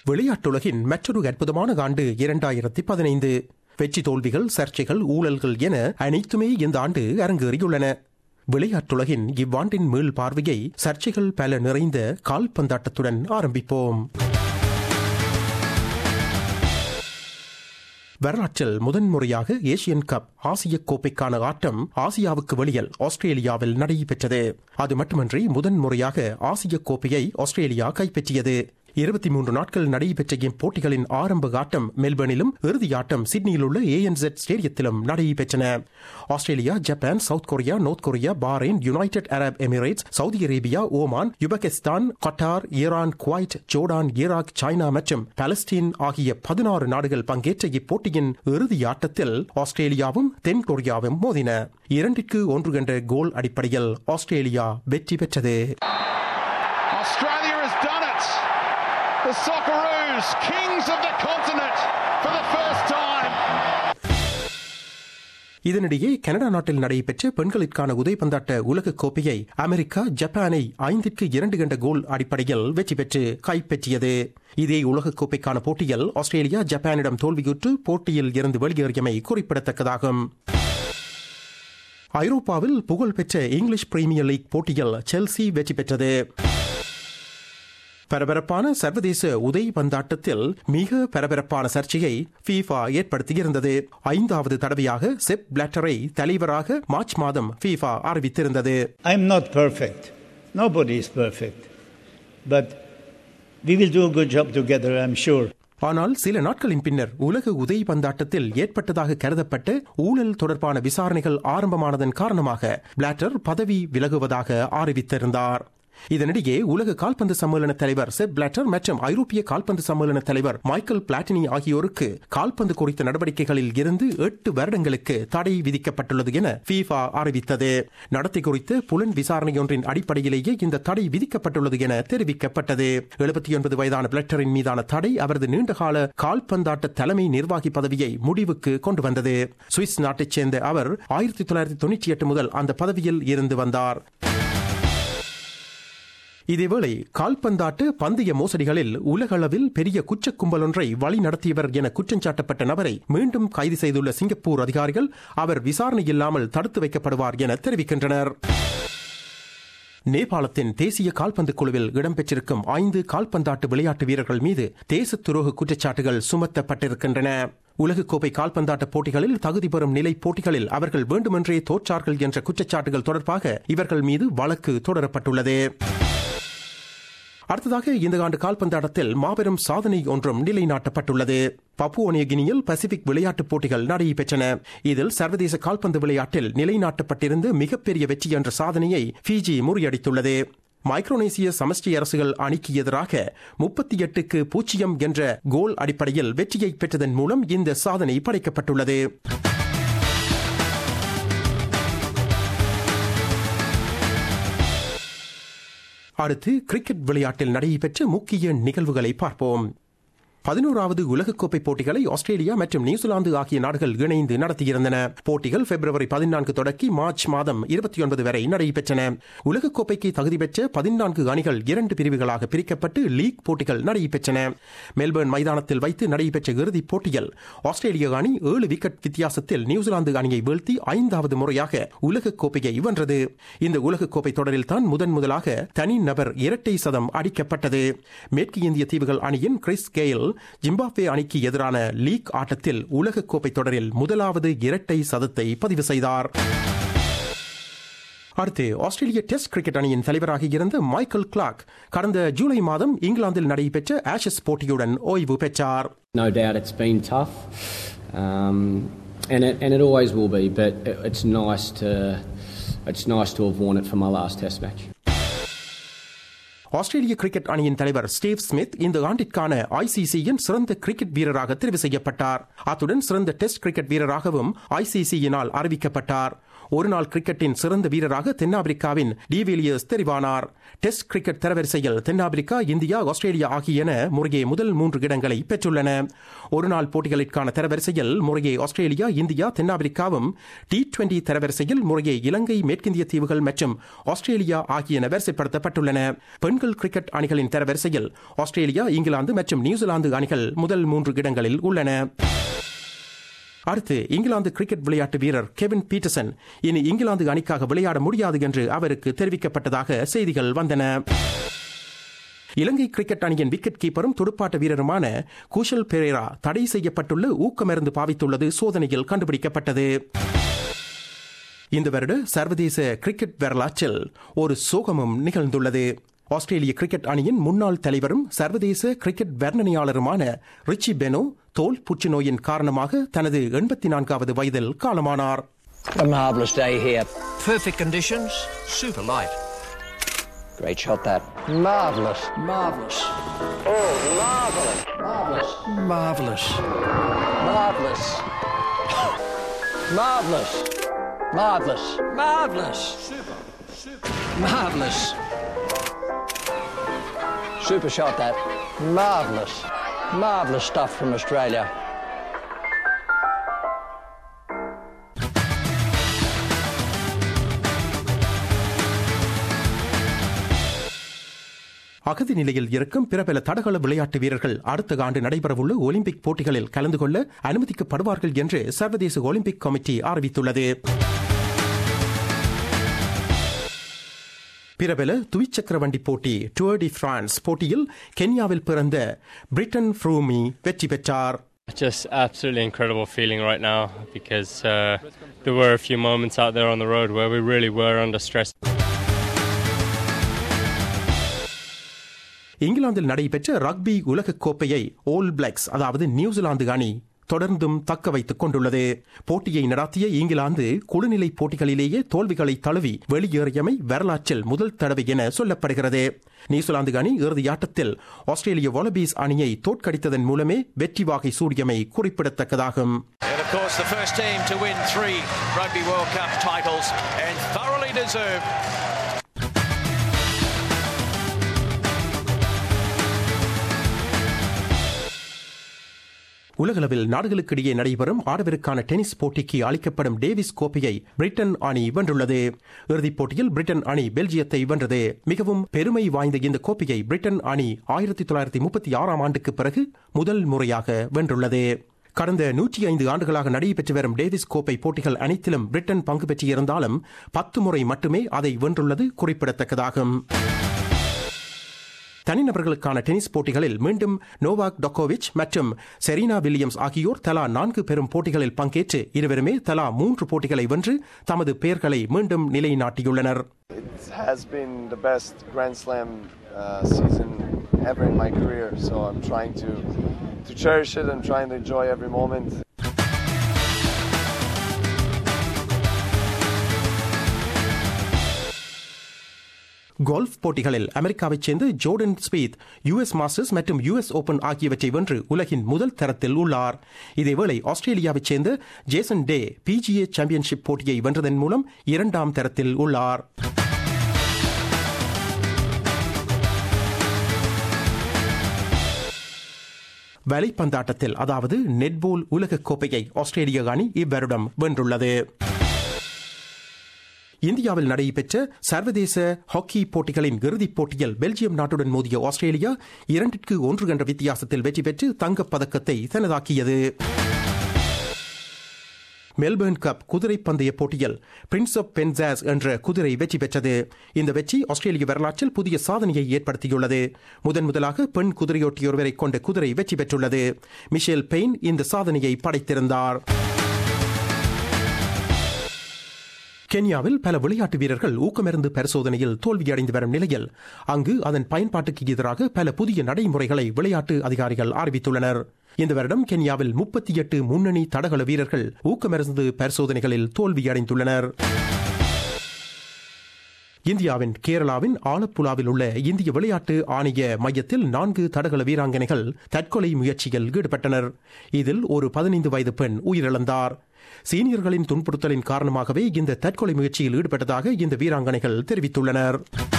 விளையாட்டுலகின் மற்றொரு அற்புதமான ஆண்டு இரண்டாயிரத்தி பதினைந்து வெற்றி தோல்விகள் சர்ச்சைகள் ஊழல்கள் என அனைத்துமே இந்த ஆண்டு அரங்கேறியுள்ளன விளையாட்டுலகின் இவ்வாண்டின் மீள் பார்வையை சர்ச்சைகள் பல நிறைந்த கால்பந்தாட்டத்துடன் ஆரம்பிப்போம் வரலாற்றில் முதன்முறையாக ஏசியன் கப் ஆசிய கோப்பைக்கான ஆட்டம் ஆசியாவுக்கு வெளியில் ஆஸ்திரேலியாவில் நடைபெற்றது அது மட்டுமன்றி முதன்முறையாக ஆசிய கோப்பையை ஆஸ்திரேலியா கைப்பற்றியது இருபத்தி மூன்று நாட்கள் நடைபெற்ற இப்போட்டிகளின் ஆரம்ப ஆட்டம் மெல்பர்னிலும் இறுதி ஆட்டம் சிட்னியில் உள்ள ஏஎன்செட் ஸ்டேடியத்திலும் நடைபெற்றன Australia Japan South Korea North Korea Bahrain United Arab Emirates Saudi Arabia Oman Uzbekistan Qatar Iran Kuwait Jordan Iraq China மற்றும் பாலஸ்தீன் ஆகிய பதினாறு நாடுகள் பங்கேற்ற இப்போட்டியின் இறுதி ஆட்டத்தில் ஆஸ்திரேலியாவும் தென் கொரியாவும் மோதின இரண்டிற்கு ஒன்று என்ற கோல் அடிப்படையில் ஆஸ்திரேலியா வெற்றி பெற்றது Australia has done it. The Socceroos, kings of the continent, for the first time. இதனிடையே கனடா நாட்டில் நடைபெற்ற பெண்களுக்கான உதைப்பந்தாட்ட உலக கோப்பையை அமெரிக்கா ஜப்பானை ஐந்திற்கு இரண்டு கண்ட கோல் அடிப்படையில் வெற்றி பெற்று கைப்பற்றியது இதே உலகக்கோப்பைக்கான போட்டியில் ஆஸ்திரேலியா ஜப்பானிடம் தோல்வியுற்று போட்டியில் இருந்து வெளியேறியமை குறிப்பிடத்தக்கதாகும் ஐரோப்பாவில் புகழ்பெற்ற இங்கிலீஷ் பிரீமியர் லீக் போட்டியில் செல்சி வெற்றி பெற்றது பரபரப்பான சர்வதேச உதை பந்தாட்டத்தில் மிக பரபரப்பான சர்ச்சையை ஃபீஃபா ஏற்படுத்தியிருந்தது ஐந்தாவது தடவையாக செப் பிளாட்டரை தலைவராக மார்ச் மாதம் ஃபீஃபா அறிவித்திருந்தது I'm not perfect. Nobody is perfect. But we will do a good job together, I'm sure. ஆனால் சில நாட்களின் பின்னர் உலக உதை பந்தாட்டத்தில் ஏற்பட்டதாக கருதப்பட்ட ஊழல் தொடர்பான விசாரணைகள் ஆரம்பமானதன் காரணமாக பிளாட்டர் பதவி விலகுவதாக அறிவித்திருந்தார் இதனிடையே உலக கால்பந்து சம்மேளன தலைவர் செப் பிளாட்டர் மற்றும் ஐரோப்பிய கால்பந்து சம்மேளன தலைவர் மைக்கேல் பிளாட்டினி ஆகியோருக்கு கால்பந்து குறித்த நடவடிக்கைகளில் இருந்து எட்டு வருடங்களுக்கு தடை விதிக்கப்பட்டுள்ளது என ஃபீஃபா அறிவித்தது நடத்தை குறித்த புலன் விசாரணையொன்றின் அடிப்படையிலேயே இந்த தடை விதிக்கப்பட்டுள்ளது என தெரிவிக்கப்பட்டது எழுபத்தி ஒன்பது வயதான பிளட்டரின் மீதான தடை அவரது நீண்டகால கால்பந்தாட்ட தலைமை நிர்வாகி பதவியை முடிவுக்கு கொண்டு வந்தது சுவிஸ் நாட்டைச் சேர்ந்த அவர் ஆயிரத்தி தொள்ளாயிரத்தி தொண்ணூற்றி எட்டு முதல் அந்த பதவியில் இருந்து வந்தார் இதேவேளை கால்பந்தாட்டு பந்தய மோசடிகளில் உலகளவில் பெரிய குற்றக் கும்பல் ஒன்றை வழி நடத்தியவர் என குற்றஞ்சாட்டப்பட்ட நபரை மீண்டும் கைது செய்துள்ள சிங்கப்பூர் அதிகாரிகள் அவர் விசாரணை இல்லாமல் தடுத்து வைக்கப்படுவார் என தெரிவிக்கின்றனர் நேபாளத்தின் தேசிய கால்பந்து குழுவில் இடம்பெற்றிருக்கும் ஐந்து கால்பந்தாட்டு விளையாட்டு வீரர்கள் மீது தேச துரோக குற்றச்சாட்டுகள் சுமத்தப்பட்டிருக்கின்றன உலகக்கோப்பை கால்பந்தாட்ட போட்டிகளில் தகுதி பெறும் நிலை போட்டிகளில் அவர்கள் வேண்டுமென்றே தோற்றார்கள் என்ற குற்றச்சாட்டுகள் தொடர்பாக இவர்கள் மீது வழக்கு தொடரப்பட்டுள்ளது அடுத்ததாக இந்த ஆண்டு கால்பந்தாட்டத்தில் மாபெரும் சாதனை ஒன்றும் நிலைநாட்டப்பட்டுள்ளது பப்புவோனிய கினியில் பசிபிக் விளையாட்டுப் போட்டிகள் நடைபெற்றன இதில் சர்வதேச கால்பந்து விளையாட்டில் நிலைநாட்டப்பட்டிருந்த மிகப்பெரிய வெற்றி என்ற சாதனையை ஃபிஜி முறியடித்துள்ளது மைக்ரோனேசிய சமஷ்டி அரசுகள் அணிக்கு எதிராக முப்பத்தி எட்டுக்கு பூஜ்ஜியம் என்ற கோல் அடிப்படையில் வெற்றியை பெற்றதன் மூலம் இந்த சாதனை படைக்கப்பட்டுள்ளது அடுத்து கிரிக்கெட் விளையாட்டில் நடைபெற்ற முக்கிய நிகழ்வுகளை பார்ப்போம் பதினோராவது உலகக்கோப்பை போட்டிகளை ஆஸ்திரேலியா மற்றும் நியூசிலாந்து ஆகிய நாடுகள் இணைந்து நடத்தியிருந்தன போட்டிகள் பிப்ரவரி பதினான்கு தொடக்கி மார்ச் மாதம் இருபத்தி ஒன்பது வரை நடைபெற்றன உலகக்கோப்பைக்கு தகுதி பெற்ற பதினான்கு அணிகள் இரண்டு பிரிவுகளாக பிரிக்கப்பட்டு லீக் போட்டிகள் நடைபெற்றன மெல்பர்ன் மைதானத்தில் வைத்து நடைபெற்ற இறுதிப் போட்டியில் ஆஸ்திரேலிய அணி ஏழு விக்கெட் வித்தியாசத்தில் நியூசிலாந்து அணியை வீழ்த்தி ஐந்தாவது முறையாக உலகக்கோப்பையை வென்றது இந்த உலகக்கோப்பை தொடரில் தான் முதன் முதலாக தனி நபர் இரட்டை சதம் அடிக்கப்பட்டது மேற்கு இந்திய தீவுகள் அணியின் கிறிஸ் கெயில் ஜிம்பாப்வே அணிக்கு எதிரான லீக் ஆட்டத்தில் உலகக்கோப்பை தொடரில் முதலாவது இரட்டை சதத்தை பதிவு செய்தார் அடுத்து ஆஸ்திரேலிய டெஸ்ட் கிரிக்கெட் அணியின் தலைவராக இருந்த மைக்கேல் கிளாக் கடந்த ஜூலை மாதம் இங்கிலாந்தில் நடைபெற்ற ஆஷஸ் போட்டியுடன் ஓய்வு பெற்றார் No doubt it's been tough, um, and it and it always will be. But it, it's nice to it's nice to have won it for my last Test match. ஆஸ்திரேலிய cricket அணியின் தலைவர் Steve Smith இந்த ஆண்டிற்கான ஐசிசியின் சிறந்த cricket வீரராக தெரிவு செய்யப்பட்டார் அத்துடன் சிறந்த டெஸ்ட் கிரிக்கெட் வீரராகவும் ஐசிசியினால் அறிவிக்கப்பட்டார் ஒருநாள் கிரிக்கெட்டின் சிறந்த வீரராக தென்னாப்பிரிக்காவின் டிவிலியர்ஸ் தெரிவானார் டெஸ்ட் கிரிக்கெட் தரவரிசையில் தென்னாப்பிரிக்கா இந்தியா ஆஸ்திரேலியா ஆகியன முறையே முதல் மூன்று இடங்களை பெற்றுள்ளன ஒருநாள் போட்டிகளுக்கான தரவரிசையில் முறையே ஆஸ்திரேலியா இந்தியா தென்னாப்பிரிக்காவும் டி டுவெண்டி தரவரிசையில் முறையே இலங்கை மேற்கிந்திய தீவுகள் மற்றும் ஆஸ்திரேலியா ஆகியன வரிசைப்படுத்தப்பட்டுள்ளன பெண்கள் கிரிக்கெட் அணிகளின் தரவரிசையில் ஆஸ்திரேலியா இங்கிலாந்து மற்றும் நியூசிலாந்து அணிகள் முதல் மூன்று இடங்களில் உள்ளன அடுத்து இங்கிலாந்து கிரிக்கெட் விளையாட்டு வீரர் கெவின் பீட்டர்சன் இனி இங்கிலாந்து அணிக்காக விளையாட முடியாது என்று அவருக்கு தெரிவிக்கப்பட்டதாக செய்திகள் வந்தன இலங்கை கிரிக்கெட் அணியின் விக்கெட் கீப்பரும் துடுப்பாட்ட வீரருமான குஷல் பெரேரா தடை செய்யப்பட்டுள்ள ஊக்கமருந்து பாவித்துள்ளது சோதனையில் கண்டுபிடிக்கப்பட்டது இந்த வருட சர்வதேச கிரிக்கெட் வரலாற்றில் ஒரு சோகமும் நிகழ்ந்துள்ளது ஆஸ்திரேலிய கிரிக்கெட் அணியின் முன்னாள் தலைவரும் சர்வதேச கிரிக்கெட் வர்ணனையாளருமான ரிச்சி பெனோ தோல் புற்றுநோயின் காரணமாக தனது எண்பத்தி நான்காவது வயதில் காலமானார் A marvellous day here. Perfect conditions, super light. Great shot that. Marvellous. Marvellous. Oh, marvellous. Marvellous. Marvellous. Marvellous. Marvellous. Marvellous. Marvellous. Super. Super. Marvellous. Super shot that. Marvellous. Marvellous stuff from Australia. அகதி நிலையில் இருக்கும் பிரபல தடகள விளையாட்டு வீரர்கள் அடுத்த ஆண்டு நடைபெறவுள்ள ஒலிம்பிக் போட்டிகளில் கலந்து கொள்ள அனுமதிக்கப்படுவார்கள் என்று சர்வதேச ஒலிம்பிக் கமிட்டி அறிவித்துள்ளது பிரபல துவிச்சக்கர வண்டி போட்டி டுவர் டி பிரான்ஸ் போட்டியில் கென்யாவில் பிறந்த பிரிட்டன் ஃப்ரூமி வெற்றி பெற்றார் Just absolutely incredible feeling right now because uh, there were a few moments out there on the road where we really were under stress. இங்கிலாந்தில் நடைபெற்ற ரக்பி உலகக் கோப்பையை ஓல் பிளாக்ஸ் அதாவது நியூசிலாந்து அணி தொடர்ந்தும் தக்க வைத்துக் கொண்டுள்ளது போட்டியை நடத்திய இங்கிலாந்து குழுநிலை போட்டிகளிலேயே தோல்விகளை தழுவி வெளியேறியமை வரலாற்றில் முதல் தடவை என சொல்லப்படுகிறது நியூசிலாந்து அணி இறுதியாட்டத்தில் ஆஸ்திரேலிய வாலபீஸ் அணியை தோற்கடித்ததன் மூலமே வெற்றி வாகை சூடியமை குறிப்பிடத்தக்கதாகும் And of course, the first team to win three Rugby World Cup titles and thoroughly deserved. உலகளவில் நாடுகளுக்கிடையே நடைபெறும் ஆடவருக்கான டென்னிஸ் போட்டிக்கு அளிக்கப்படும் டேவிஸ் கோப்பையை பிரிட்டன் அணி வென்றுள்ளது இறுதிப் போட்டியில் பிரிட்டன் அணி பெல்ஜியத்தை வென்றது மிகவும் பெருமை வாய்ந்த இந்த கோப்பையை பிரிட்டன் அணி ஆயிரத்தி தொள்ளாயிரத்தி முப்பத்தி ஆறாம் ஆண்டுக்கு பிறகு முதல் முறையாக வென்றுள்ளது கடந்த நூற்றி ஐந்து ஆண்டுகளாக நடைபெற்று வரும் டேவிஸ் கோப்பை போட்டிகள் அனைத்திலும் பிரிட்டன் பங்கு பெற்றிருந்தாலும் பத்து முறை மட்டுமே அதை வென்றுள்ளது குறிப்பிடத்தக்கதாகும் தனிநபர்களுக்கான டென்னிஸ் போட்டிகளில் மீண்டும் நோவாக் டொக்கோவிச் மற்றும் செரீனா வில்லியம்ஸ் ஆகியோர் தலா நான்கு பெரும் போட்டிகளில் பங்கேற்று இருவருமே தலா மூன்று போட்டிகளை வென்று தமது பெயர்களை மீண்டும் நிலைநாட்டியுள்ளனர் It has been the best Grand Slam uh, season ever in my career, so I'm trying to to cherish it and trying to enjoy every moment. Golf போட்டிகளில் அமெரிக்காவைச் சேர்ந்த ஜோர்டன் ஸ்பீத் யுஎஸ் மாஸ்டர்ஸ் மற்றும் US Open ஆகியவற்றை வென்று உலகின் முதல் தரத்தில் உள்ளார் இதேவேளை ஆஸ்திரேலியாவைச் சேர்ந்த ஜேசன் டே பிஜிஏ சாம்பியன்ஷிப் போட்டியை வென்றதன் மூலம் இரண்டாம் தரத்தில் உள்ளார் வலைப்பந்தாட்டத்தில் அதாவது நெட்போல் உலகக் கோப்பையை ஆஸ்திரேலிய அணி இவ்வருடம் வென்றுள்ளது இந்தியாவில் நடைபெற்ற சர்வதேச ஹாக்கி போட்டிகளின் இறுதிப் போட்டியில் பெல்ஜியம் நாட்டுடன் மோதிய ஆஸ்திரேலியா இரண்டிற்கு ஒன்று என்ற வித்தியாசத்தில் வெற்றி பெற்று தங்கப் பதக்கத்தை தனதாக்கியது மெல்பர்ன் கப் குதிரை பந்தய போட்டியில் பிரின்ஸ் ஆஃப் பென்சாஸ் என்ற குதிரை வெற்றி பெற்றது இந்த வெற்றி ஆஸ்திரேலிய வரலாற்றில் புதிய சாதனையை ஏற்படுத்தியுள்ளது முதன் முதலாக பெண் குதிரையோட்டியொருவரை கொண்ட குதிரை வெற்றி பெற்றுள்ளது மிஷேல் பெயின் இந்த சாதனையை படைத்திருந்தார் கென்யாவில் பல விளையாட்டு வீரர்கள் ஊக்கமருந்து பரிசோதனையில் தோல்வியடைந்து வரும் நிலையில் அங்கு அதன் பயன்பாட்டுக்கு எதிராக பல புதிய நடைமுறைகளை விளையாட்டு அதிகாரிகள் அறிவித்துள்ளனர் இந்த வருடம் கென்யாவில் முப்பத்தி எட்டு முன்னணி தடகள வீரர்கள் ஊக்கமருந்து பரிசோதனைகளில் தோல்வியடைந்துள்ளனர் இந்தியாவின் கேரளாவின் ஆலப்புழாவில் உள்ள இந்திய விளையாட்டு ஆணைய மையத்தில் நான்கு தடகள வீராங்கனைகள் தற்கொலை முயற்சியில் ஈடுபட்டனர் இதில் ஒரு பதினைந்து வயது பெண் உயிரிழந்தார் சீனியர்களின் துன்புறுத்தலின் காரணமாகவே இந்த தற்கொலை முயற்சியில் ஈடுபட்டதாக இந்த வீராங்கனைகள் தெரிவித்துள்ளனர்